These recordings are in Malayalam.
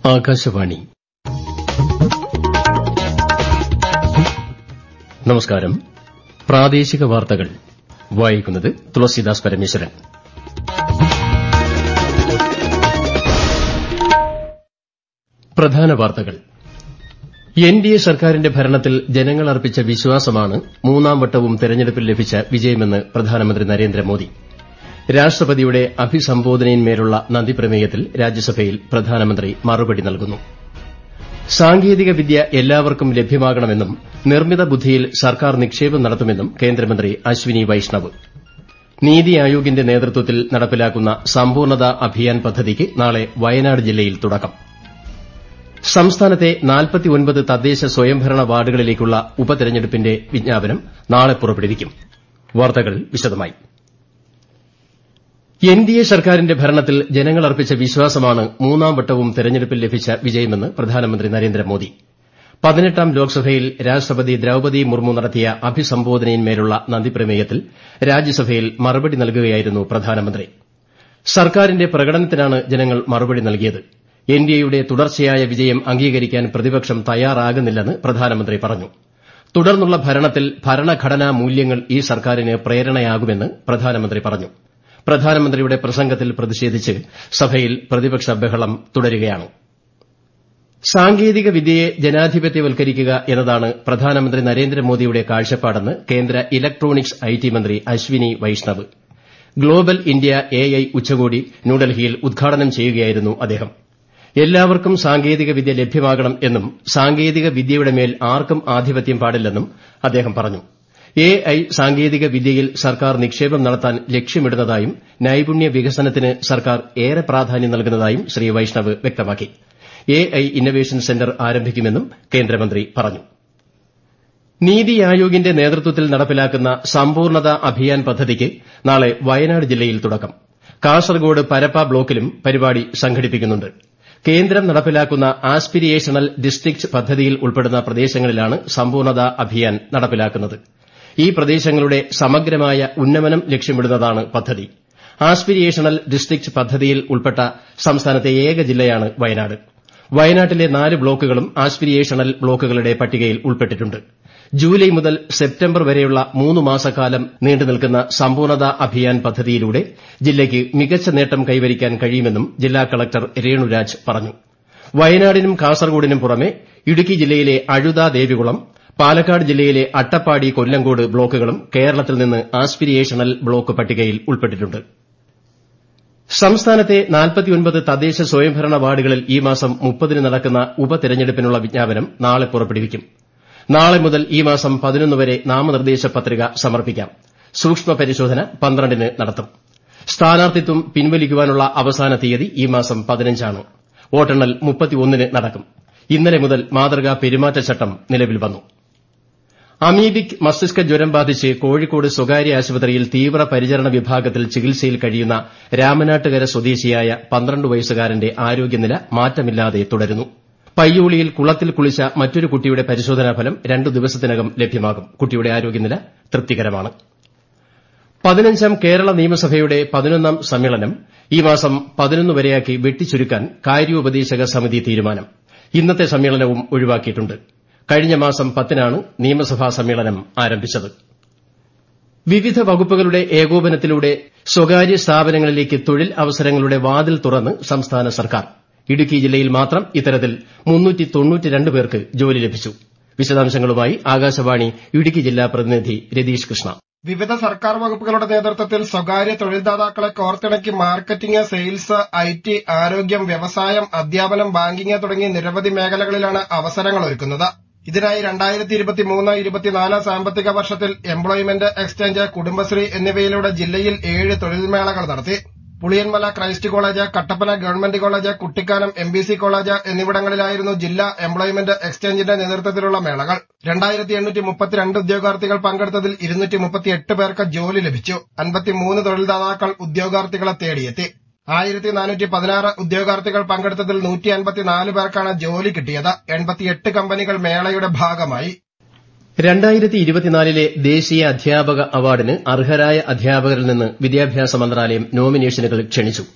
ആകാശവാണി നമസ്കാരം പ്രാദേശിക വാർത്തകൾ വായിക്കുന്നത് തുളസീദാസ് പരമേശ്വരൻ പ്രധാന വാർത്തകൾ എൻ ഡി എ സർക്കാരിന്റെ ഭരണത്തിൽ ജനങ്ങൾ അർപ്പിച്ച വിശ്വാസമാണ് മൂന്നാം വട്ടവും തെരഞ്ഞെടുപ്പിൽ ലഭിച്ച വിജയമെന്ന് പ്രധാനമന്ത്രി നരേന്ദ്രമോദി രാഷ്ട്രപതിയുടെ അഭിസംബോധനയിന്മേലുള്ള നന്ദിപ്രമേയത്തിൽ രാജ്യസഭയിൽ പ്രധാനമന്ത്രി മറുപടി നൽകുന്നു സാങ്കേതിക വിദ്യ എല്ലാവർക്കും ലഭ്യമാകണമെന്നും നിർമ്മിത ബുദ്ധിയിൽ സർക്കാർ നിക്ഷേപം നടത്തുമെന്നും കേന്ദ്രമന്ത്രി അശ്വിനി വൈഷ്ണവ് നീതി ആയോഗിന്റെ നേതൃത്വത്തിൽ നടപ്പിലാക്കുന്ന സമ്പൂർണ്ണത അഭിയാൻ പദ്ധതിക്ക് നാളെ വയനാട് ജില്ലയിൽ തുടക്കം സംസ്ഥാനത്തെ തദ്ദേശ സ്വയംഭരണ വാർഡുകളിലേക്കുള്ള ഉപതെരഞ്ഞെടുപ്പിന്റെ വിജ്ഞാപനം നാളെ പുറപ്പെടുവിക്കും വാർത്തകൾ വിശദമായി എൻ ഡി എ സർക്കാരിന്റെ ഭരണത്തിൽ ജനങ്ങൾ അർപ്പിച്ച വിശ്വാസമാണ് മൂന്നാം വട്ടവും തെരഞ്ഞെടുപ്പിൽ ലഭിച്ച വിജയമെന്ന് പ്രധാനമന്ത്രി നരേന്ദ്രമോദി പതിനെട്ടാം ലോക്സഭയിൽ രാഷ്ട്രപതി ദ്രൌപതി മുർമു നടത്തിയ അഭിസംബോധനയിന്മേലുള്ള നന്ദിപ്രമേയത്തിൽ രാജ്യസഭയിൽ മറുപടി നൽകുകയായിരുന്നു പ്രധാനമന്ത്രി സർക്കാരിന്റെ പ്രകടനത്തിനാണ് ജനങ്ങൾ മറുപടി നൽകിയത് എൻ ഡി എയുടെ തുടർച്ചയായ വിജയം അംഗീകരിക്കാൻ പ്രതിപക്ഷം തയ്യാറാകുന്നില്ലെന്ന് പ്രധാനമന്ത്രി പറഞ്ഞു തുടർന്നുള്ള ഭരണത്തിൽ ഭരണഘടനാ മൂല്യങ്ങൾ ഈ സർക്കാരിന് പ്രേരണയാകുമെന്ന് പ്രധാനമന്ത്രി പറഞ്ഞു പ്രധാനമന്ത്രിയുടെ പ്രസംഗത്തിൽ പ്രതിഷേധിച്ച് സഭയിൽ പ്രതിപക്ഷ ബഹളം തുടരുകയാണ് സാങ്കേതിക വിദ്യയെ ജനാധിപത്യവൽക്കരിക്കുക എന്നതാണ് പ്രധാനമന്ത്രി നരേന്ദ്രമോദിയുടെ കാഴ്ചപ്പാടെന്ന് കേന്ദ്ര ഇലക്ട്രോണിക്സ് ഐടി മന്ത്രി Ashwini Vaishnaw global India A I ഉച്ചകോടി ന്യൂഡൽഹിയിൽ ഉദ്ഘാടനം ചെയ്യുകയായിരുന്നു അദ്ദേഹം എല്ലാവർക്കും സാങ്കേതിക വിദ്യ ലഭ്യമാകണം എന്നും സാങ്കേതിക വിദ്യയുടെ മേൽ ആർക്കും ആധിപത്യം പാടില്ലെന്നും അദ്ദേഹം പറഞ്ഞു എ ഐ സാങ്കേതിക വിദ്യയിൽ സർക്കാർ നിക്ഷേപം നടത്താൻ ലക്ഷ്യമിടുന്നതായും നൈപുണ്യ വികസനത്തിന് സർക്കാർ ഏറെ പ്രാധാന്യം നൽകുന്നതായും ശ്രീ വൈഷ്ണവ് വ്യക്തമാക്കി എ ഐ ഇന്നവേഷൻ സെന്റർ ആരംഭിക്കുമെന്നും കേന്ദ്രമന്ത്രി പറഞ്ഞു നീതി ആയോഗിന്റെ നേതൃത്വത്തിൽ നടപ്പിലാക്കുന്ന സമ്പൂർണ്ണത അഭിയാൻ പദ്ധതിക്ക് നാളെ വയനാട് ജില്ലയിൽ തുടക്കം കാസർഗോഡ് പരപ്പ ബ്ലോക്കിലും പരിപാടി സംഘടിപ്പിക്കുന്നുണ്ട് കേന്ദ്രം നടപ്പിലാക്കുന്ന ആസ്പിരിയേഷണൽ ഡിസ്ട്രിക്ട് പദ്ധതിയിൽ ഉൾപ്പെടുന്ന പ്രദേശങ്ങളിലാണ് സമ്പൂർണ്ണത അഭിയാൻ നടപ്പിലാക്കുന്നത് ഈ പ്രദേശങ്ങളുടെ സമഗ്രമായ ഉന്നമനം ലക്ഷ്യമിടുന്നതാണ് പദ്ധതി ആസ്പിരിയേഷണൽ ഡിസ്ട്രിക്ട് പദ്ധതിയിൽ ഉൾപ്പെട്ട സംസ്ഥാനത്തെ ഏക ജില്ലയാണ് വയനാട് വയനാട്ടിലെ നാല് ബ്ലോക്കുകളും ആസ്പിരിയേഷണൽ ബ്ലോക്കുകളുടെ പട്ടികയിൽ ഉൾപ്പെട്ടിട്ടുണ്ട് ജൂലൈ മുതൽ സെപ്റ്റംബർ വരെയുള്ള മൂന്ന് മാസക്കാലം നീണ്ടുനിൽക്കുന്ന സമ്പൂർണ്ണത അഭിയാൻ പദ്ധതിയിലൂടെ ജില്ലയ്ക്ക് മികച്ച നേട്ടം കൈവരിക്കാൻ കഴിയുമെന്നും ജില്ലാ കളക്ടർ രേണുരാജ് പറഞ്ഞു വയനാടിനും കാസർഗോഡിനും പുറമെ ഇടുക്കി ജില്ലയിലെ അഴുത ദേവികുളം പാലക്കാട് ജില്ലയിലെ അട്ടപ്പാടി കൊല്ലങ്കോട് ബ്ലോക്കുകളും കേരളത്തിൽ നിന്ന് ആസ്പിരിയേഷണൽ ബ്ലോക്ക് പട്ടികയിൽ ഉൾപ്പെട്ടിട്ടുണ്ട് സംസ്ഥാനത്തെ തദ്ദേശ സ്വയംഭരണ വാർഡുകളിൽ ഈ മാസം മുപ്പതിന് നടക്കുന്ന ഉപതെരഞ്ഞെടുപ്പിനുള്ള വിജ്ഞാപനം നാളെ പുറപ്പെടുവിക്കും നാളെ മുതൽ ഈ മാസം പതിനൊന്ന് വരെ നാമനിർദ്ദേശ പത്രിക സമർപ്പിക്കാം സൂക്ഷ്മ പരിശോധന പന്ത്രണ്ടിന് നടത്തും സ്ഥാനാർത്ഥിത്വം പിൻവലിക്കാനുള്ള അവസാന തീയതി ഈ മാസം പതിനഞ്ചാണ് വോട്ടെണ്ണൽ മുപ്പത്തിയൊന്നിന് നടക്കും ഇന്നലെ മുതൽ മാതൃകാ പെരുമാറ്റച്ചട്ടം നിലവിൽ വന്നു അമീബിക് മസ്തിഷ്ക ജ്വരം ബാധിച്ച് കോഴിക്കോട് സ്വകാര്യ ആശുപത്രിയിൽ തീവ്രപരിചരണ വിഭാഗത്തിൽ ചികിത്സയിൽ കഴിയുന്ന രാമനാട്ടുകര സ്വദേശിയായ പന്ത്രണ്ട് വയസ്സുകാരന്റെ ആരോഗ്യനില മാറ്റമില്ലാതെ തുടരുന്നു പയ്യോളിയിൽ കുളത്തിൽ കുളിച്ച മറ്റൊരു കുട്ടിയുടെ പരിശോധനാഫലം രണ്ടു ദിവസത്തിനകം ലഭ്യമാകും കുട്ടിയുടെ ആരോഗ്യനില തൃപ്തികരമാണ് പതിനഞ്ചാം കേരള നിയമസഭയുടെ പതിനൊന്നാം സമ്മേളനം ഈ മാസം പതിനൊന്ന് വരെയാക്കി വെട്ടിച്ചുരുക്കാൻ കാര്യോപദേശക സമിതി തീരുമാനം ഇന്നത്തെ സമ്മേളനവും ഒഴിവാക്കിയിട്ടുണ്ട് കഴിഞ്ഞ മാസം പത്തിനാണ് നിയമസഭാ സമ്മേളനം ആരംഭിച്ചത് വിവിധ വകുപ്പുകളുടെ ഏകോപനത്തിലൂടെ സ്വകാര്യ സ്ഥാപനങ്ങളിലേക്ക് തൊഴിൽ അവസരങ്ങളുടെ വാതിൽ തുറന്ന് സംസ്ഥാന സർക്കാർ ഇടുക്കി ജില്ലയിൽ മാത്രം ഇത്തരത്തിൽ പേർക്ക് ജോലി ലഭിച്ചു വിശദാംശങ്ങളുമായി ആകാശവാണി ഇടുക്കി ജില്ലാ പ്രതിനിധി രതീഷ് കൃഷ്ണ വിവിധ സർക്കാർ വകുപ്പുകളുടെ നേതൃത്വത്തിൽ സ്വകാര്യ തൊഴിൽദാതാക്കളെ കോർത്തിണക്കി മാർക്കറ്റിംഗ് സെയിൽസ് ഐ ടി ആരോഗ്യം വ്യവസായം അധ്യാപനം ബാങ്കിംഗ് തുടങ്ങി നിരവധി മേഖലകളിലാണ് അവസരങ്ങൾ ഒരുക്കുന്നത് ഇതിനായി രണ്ടായിരത്തി ഇരുപത്തിമൂന്ന് ഇരുപത്തിനാല് സാമ്പത്തിക വർഷത്തിൽ എംപ്ലോയ്മെന്റ് എക്സ്ചേഞ്ച് കുടുംബശ്രീ എന്നിവയിലൂടെ ജില്ലയിൽ ഏഴ് തൊഴിൽമേളകൾ നടത്തി Puliyanmala Christ college Kattappana government college Kuttikkanam M B C college എന്നിവിടങ്ങളിലായിരുന്നു ജില്ലാ എംപ്ലോയ്മെന്റ് എക്സ്ചേഞ്ചിന്റെ നേതൃത്വത്തിലുള്ള മേളകൾ രണ്ടായിരത്തി എണ്ണൂറ്റി മുപ്പത്തിരണ്ട് ഉദ്യോഗാർത്ഥികൾ പങ്കെടുത്തതിൽ ഇരുന്നൂറ്റി മുപ്പത്തിയെട്ട് പേർക്ക് ജോലി ലഭിച്ചു അൻപത്തിമൂന്ന് തൊഴിൽദാതാക്കൾ ഉദ്യോഗാർത്ഥികളെ തേടിയെത്തി ആയിരത്തി നാനൂറ്റി പതിനാറ് ഉദ്യോഗാർത്ഥികൾ പങ്കെടുത്തതിൽ നൂറ്റി അൻപത്തിനാല് പേർക്കാണ് ജോലി കിട്ടിയത് എൺപത്തിയെട്ട് കമ്പനികൾ മേളയുടെ ഭാഗമായി രണ്ടായിരത്തി ഇരുപത്തിനാലിലെ ദേശീയ അധ്യാപക അവാർഡിന് അർഹരായ അധ്യാപകരിൽ നിന്ന് വിദ്യാഭ്യാസ മന്ത്രാലയം നോമിനേഷനുകൾ ക്ഷണിച്ചു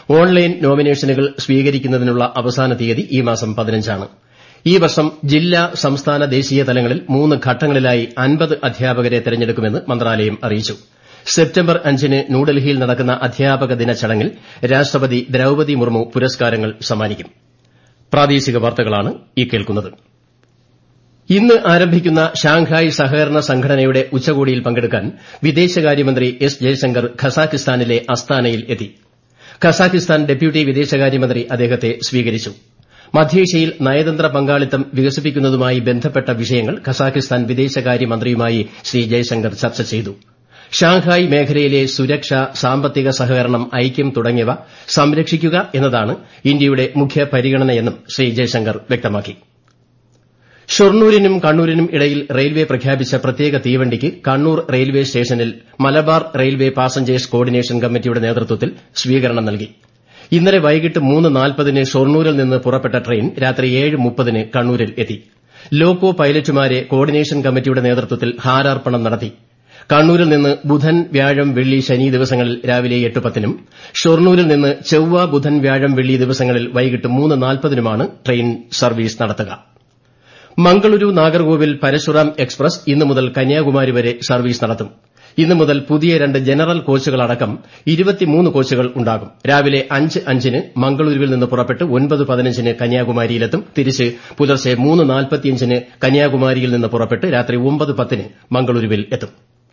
ഓൺലൈൻ നോമിനേഷനുകൾ സ്വീകരിക്കുന്നതിനുള്ള അവസാന തീയതി ഈ മാസം പതിനഞ്ചാണ് ഈ വർഷം ജില്ലാ സംസ്ഥാന ദേശീയ തലങ്ങളിൽ മൂന്ന് ഘട്ടങ്ങളിലായി അൻപത് അധ്യാപകരെ തെരഞ്ഞെടുക്കുമെന്ന് മന്ത്രാലയം അറിയിച്ചു സെപ്റ്റംബർ അഞ്ചിന് ന്യൂഡൽഹിയിൽ നടക്കുന്ന അധ്യാപക ദിന ചടങ്ങിൽ രാഷ്ട്രപതി ദ്രൌപതി മുർമു പുരസ്കാരങ്ങൾ സമ്മാനിക്കും പ്രാദേശിക വാർത്തകളാണ് ഈ കേൾക്കുന്നത് ഇന്ന് ആരംഭിക്കുന്ന ഷാങ്ഹായ് സഹകരണ സംഘടനയുടെ ഉച്ചകോടിയിൽ പങ്കെടുക്കാൻ വിദേശകാര്യമന്ത്രി എസ് ജയശങ്കർ ഖസാക്കിസ്ഥാനിലെ അസ്താനയിൽ എത്തി ഖസാക്കിസ്ഥാൻ ഡെപ്യൂട്ടി വിദേശകാര്യമന്ത്രി അദ്ദേഹത്തെ സ്വീകരിച്ചു മധ്യേഷ്യയിൽ നയതന്ത്ര പങ്കാളിത്തം വികസിപ്പിക്കുന്നതുമായി ബന്ധപ്പെട്ട വിഷയങ്ങൾ ഖസാക്കിസ്ഥാൻ വിദേശകാര്യമന്ത്രിയുമായി ശ്രീ ജയശങ്കർ ചർച്ച ചെയ്തു ഷാങ്ഹായ് മേഖലയിലെ സുരക്ഷ സാമ്പത്തിക സഹകരണം ഐക്യം തുടങ്ങിയവ സംരക്ഷിക്കുക എന്നതാണ് ഇന്ത്യയുടെ മുഖ്യ പരിഗണനയെന്നും ശ്രീ ജയശങ്കർ വ്യക്തമാക്കി ഷൊർണൂരിനും കണ്ണൂരിനും ഇടയിൽ റെയിൽവേ പ്രഖ്യാപിച്ച പ്രത്യേക തീവണ്ടിക്ക് കണ്ണൂർ റെയിൽവേ സ്റ്റേഷനിൽ മലബാർ റെയിൽവേ പാസഞ്ചേഴ്സ് കോർഡിനേഷൻ കമ്മിറ്റിയുടെ നേതൃത്വത്തിൽ സ്വീകരണം നൽകി ഇന്നലെ വൈകിട്ട് മൂന്ന് നാൽപ്പതിന് ഷൊർണൂരിൽ നിന്ന് പുറപ്പെട്ട ട്രെയിൻ രാത്രി ഏഴ് മുപ്പതിന് കണ്ണൂരിൽ എത്തി ലോക്കോ പൈലറ്റുമാരെ കോർഡിനേഷൻ കമ്മിറ്റിയുടെ നേതൃത്വത്തിൽ ഹാരാർപ്പണം നടത്തി കണ്ണൂരിൽ നിന്ന് ബുധൻ വ്യാഴം വെള്ളി ശനി ദിവസങ്ങളിൽ രാവിലെ എട്ട് പത്തിനും ഷൊർണൂരിൽ നിന്ന് ചൊവ്വ ബുധൻ വ്യാഴം വെള്ളി ദിവസങ്ങളിൽ വൈകിട്ട് മൂന്ന് നാൽപ്പതിനുമാണ് ട്രെയിൻ സർവീസ് നടത്തുക മംഗളൂരു നാഗർകോവിൽ പരശുറാം എക്സ്പ്രസ് ഇന്നു മുതൽ കന്യാകുമാരി വരെ സർവീസ് നടത്തും ഇന്നു മുതൽ പുതിയ രണ്ട് ജനറൽ കോച്ചുകളടക്കം ഇരുപത്തിമൂന്ന് കോച്ചുകൾ ഉണ്ടാകും രാവിലെ അഞ്ച് അഞ്ചിന് മംഗളൂരുവിൽ നിന്ന് പുറപ്പെട്ട് ഒൻപത് പതിനഞ്ചിന് കന്യാകുമാരിയിലെത്തും തിരിച്ച് പുലർച്ചെ മൂന്ന് നാൽപ്പത്തിയഞ്ചിന് കന്യാകുമാരിയിൽ നിന്ന് പുറപ്പെട്ട് രാത്രി ഒമ്പത് പത്തിന് മംഗളൂരുവിൽ എത്തും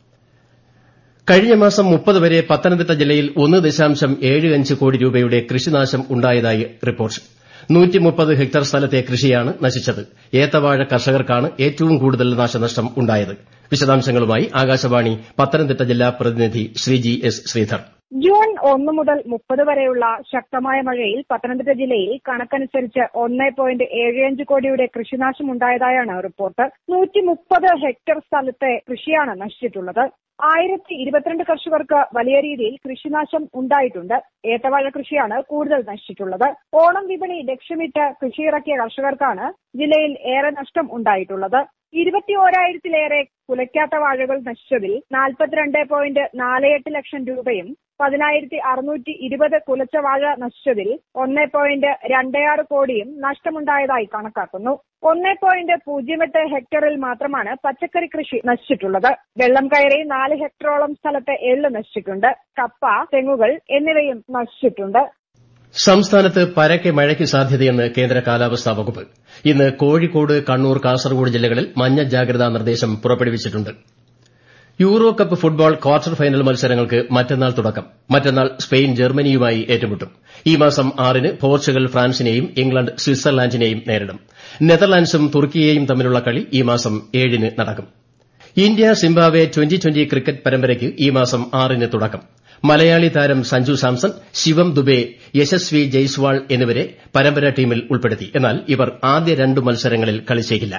കഴിഞ്ഞ മാസം മുപ്പത് വരെ പത്തനംതിട്ട ജില്ലയിൽ ഒന്ന് ദശാംശം ഏഴ് അഞ്ച് കോടി രൂപയുടെ കൃഷിനാശം ഉണ്ടായതായി റിപ്പോർട്ട് നൂറ്റിമുപ്പത് ഹെക്ടർ സ്ഥലത്തെ കൃഷിയാണ് നശിച്ചത് ഏത്തവാഴ കർഷകർക്കാണ് ഏറ്റവും കൂടുതൽ നാശനഷ്ടം ഉണ്ടായത് വിശദാംശങ്ങളുമായി ആകാശവാണി പത്തനംതിട്ട ജില്ലാ പ്രതിനിധി ശ്രീജി എസ് ശ്രീധർ ജൂൺ ഒന്ന് മുതൽ മുപ്പത് വരെയുള്ള ശക്തമായ മഴയിൽ പത്തനംതിട്ട ജില്ലയിൽ കണക്കനുസരിച്ച് ഒന്ന് പോയിന്റ് ഏഴ് അഞ്ച് കോടിയുടെ കൃഷിനാശം ഉണ്ടായതായാണ് റിപ്പോർട്ട് നൂറ്റി മുപ്പത് ഹെക്ടർ സ്ഥലത്തെ കൃഷിയാണ് നശിച്ചിട്ടുള്ളത് ആയിരത്തി ഇരുപത്തിരണ്ട് കർഷകർക്ക് വലിയ രീതിയിൽ കൃഷിനാശം ഉണ്ടായിട്ടുണ്ട് ഏത്തവാഴ കൃഷിയാണ് കൂടുതൽ നശിച്ചിട്ടുള്ളത് ഓണം വിപണി ലക്ഷ്യമിട്ട് കൃഷിയിറക്കിയ കർഷകർക്കാണ് ജില്ലയിൽ ഏറെ നഷ്ടം ഉണ്ടായിട്ടുള്ളത് ഇരുപത്തി ഓരായിരത്തിലേറെ കുലയ്ക്കാത്ത വാഴകൾ നശിച്ചതിൽ നാൽപ്പത്തിരണ്ട് പോയിന്റ് നാല് എട്ട് ലക്ഷം രൂപയും പതിനായിരത്തി അറുന്നൂറ്റി ഇരുപത് കുലച്ച വാഴ നശിച്ചതിൽ ഒന്ന് പോയിന്റ് രണ്ട് ആറ് കോടിയും നഷ്ടമുണ്ടായതായി കണക്കാക്കുന്നു ഒന്ന് പോയിന്റ് പൂജ്യം എട്ട് ഹെക്ടറിൽ മാത്രമാണ് പച്ചക്കറി കൃഷി നശിച്ചിട്ടുള്ളത് വെള്ളം കയറി നാല് ഹെക്ടറോളം സ്ഥലത്തെ എള്ള് നശിച്ചിട്ടുണ്ട് കപ്പ തെങ്ങുകൾ എന്നിവയും നശിച്ചിട്ടുണ്ട് സംസ്ഥാനത്ത് പരക്കെ മഴയ്ക്ക് സാധ്യതയെന്ന് കേന്ദ്ര കാലാവസ്ഥാ വകുപ്പ് ഇന്ന് കോഴിക്കോട് കണ്ണൂർ കാസർഗോഡ് ജില്ലകളിൽ മഞ്ഞ ജാഗ്രതാ നിർദ്ദേശം പുറപ്പെടുവിച്ചിട്ടുണ്ട് Euro cup football quarter final മത്സരങ്ങൾക്ക് മറ്റന്നാൾ തുടക്കം മറ്റന്നാൾ സ്പെയിൻ ജർമ്മനിയുമായി ഏറ്റുമുട്ടും ഈ മാസം ആറിന് പോർച്ചുഗൽ ഫ്രാൻസിനെയും ഇംഗ്ലണ്ട് സ്വിറ്റ്സർലാൻഡിനെയും നേരിടും നെതർലാൻഡ്സും തുർക്കിയെയും തമ്മിലുള്ള കളി ഈ മാസം ഏഴിന് നടക്കും India Zimbabwe twenty twenty cricket പരമ്പരയ്ക്ക് ഈ മാസം ആറിന് തുടക്കം മലയാളി താരം സഞ്ജു സാംസൺ ശിവം ദുബെ യശസ്വി ജയ്സ്വാൾ എന്നിവരെ പരമ്പര ടീമിൽ ഉൾപ്പെടുത്തി എന്നാൽ ഇവർ ആദ്യ രണ്ട് മത്സരങ്ങളിൽ കളിച്ചേക്കില്ല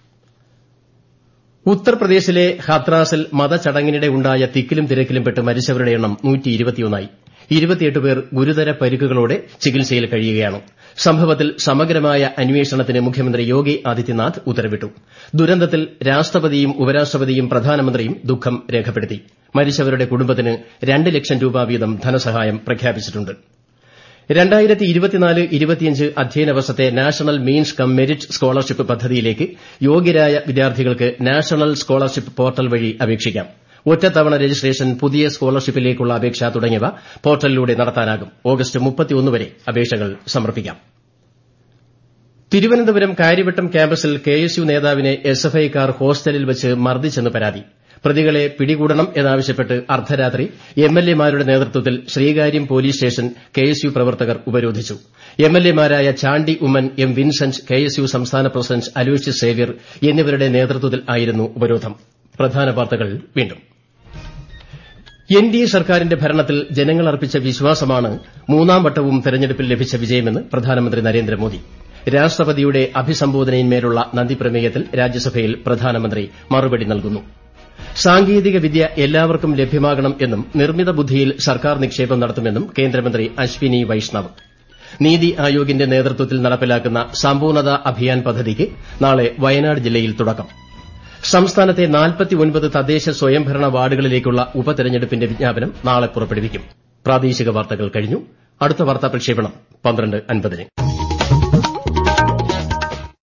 ഉത്തർപ്രദേശിലെ ഹത്രാസിൽ മതചടങ്ങിനിടെ ഉണ്ടായ തിക്കിലും തിരക്കിലും പെട്ട് മരിച്ചവരുടെ എണ്ണം ആയി ഇരുപത്തിയെട്ട് പേർ ഗുരുതര പരിക്കുകളോടെ ചികിത്സയിൽ കഴിയുകയാണ് സംഭവത്തിൽ സമഗ്രമായ അന്വേഷണത്തിന് മുഖ്യമന്ത്രി യോഗി ആദിത്യനാഥ് ഉത്തരവിട്ടു ദുരന്തത്തിൽ രാഷ്ട്രപതിയും ഉപരാഷ്ട്രപതിയും പ്രധാനമന്ത്രിയും ദുഃഖം രേഖപ്പെടുത്തി മരിച്ചവരുടെ കുടുംബത്തിന് രണ്ട് ലക്ഷം രൂപ വീതം ധനസഹായം പ്രഖ്യാപിച്ചിട്ടുണ്ട് അധ്യയന വർഷത്തെ national means cum merit scholarship പദ്ധതിയിലേക്ക് യോഗ്യരായ വിദ്യാർത്ഥികൾക്ക് നാഷണൽ സ്കോളർഷിപ്പ് പോർട്ടൽ വഴി അപേക്ഷിക്കാം ഒറ്റത്തവണ രജിസ്ട്രേഷൻ പുതിയ സ്കോളർഷിപ്പിലേക്കുള്ള അപേക്ഷ തുടങ്ങിയവ പോർട്ടലിലൂടെ നടത്താനാകും ഓഗസ്റ്റ് വരെ അപേക്ഷകൾ സമർപ്പിക്കാം തിരുവനന്തപുരം കാര്യവട്ടം ക്യാമ്പസിൽ കെഎസ്യു നേതാവിനെ എസ്എഫ്ഐക്കാർ ഹോസ്റ്റലിൽ വച്ച് മർദ്ദിച്ചെന്ന് പരാതി പ്രതികളെ പിടികൂടണം എന്നാവശ്യപ്പെട്ട് അർദ്ധരാത്രി എംഎൽഎമാരുടെ നേതൃത്വത്തിൽ ശ്രീകാര്യം പോലീസ് സ്റ്റേഷൻ കെഎസ്യു പ്രവർത്തകർ ഉപരോധിച്ചു എംഎൽഎമാരായ Chandy Oommen M Vincent KSU സംസ്ഥാന പ്രസിഡന്റ് അലോഷ്യസ് സേവ്യർ എന്നിവരുടെ നേതൃത്വത്തിലായിരുന്നു ഉപരോധം പ്രധാന വാർത്തകൾ വീണ്ടും എൻഡിഎ സർക്കാരിന്റെ ഭരണത്തിൽ ജനങ്ങൾ അർപ്പിച്ച വിശ്വാസമാണ് മൂന്നാം വട്ടവും തെരഞ്ഞെടുപ്പിൽ ലഭിച്ച വിജയമെന്ന് പ്രധാനമന്ത്രി നരേന്ദ്രമോദി രാഷ്ട്രപതിയുടെ അഭിസംബോധനയിന്മേലുള്ള നന്ദിപ്രമേയത്തിൽ രാജ്യസഭയിൽ പ്രധാനമന്ത്രി മറുപടി നൽകുന്നു സാങ്കേതിക വിദ്യ എല്ലാവർക്കും ലഭ്യമാകണം എന്നും നിർമ്മിത ബുദ്ധിയിൽ സർക്കാർ നിക്ഷേപം നടത്തുമെന്നും കേന്ദ്രമന്ത്രി അശ്വിനി വൈഷ്ണവ് നീതി ആയോഗിന്റെ നേതൃത്വത്തിൽ നടപ്പിലാക്കുന്ന സമ്പൂർണ്ണത അഭിയാൻ പദ്ധതിക്ക് നാളെ വയനാട് ജില്ലയിൽ തുടക്കം സംസ്ഥാനത്തെ തദ്ദേശ സ്വയംഭരണ വാർഡുകളിലേക്കുള്ള ഉപതെരഞ്ഞെടുപ്പിന്റെ വിജ്ഞാപനം നാളെ പുറപ്പെടുവിക്കും പ്രാദേശിക വാർത്തകൾ കഴിഞ്ഞു അടുത്ത വാർത്താ പ്രക്ഷേപണം പന്ത്രണ്ട് അൻപതിന്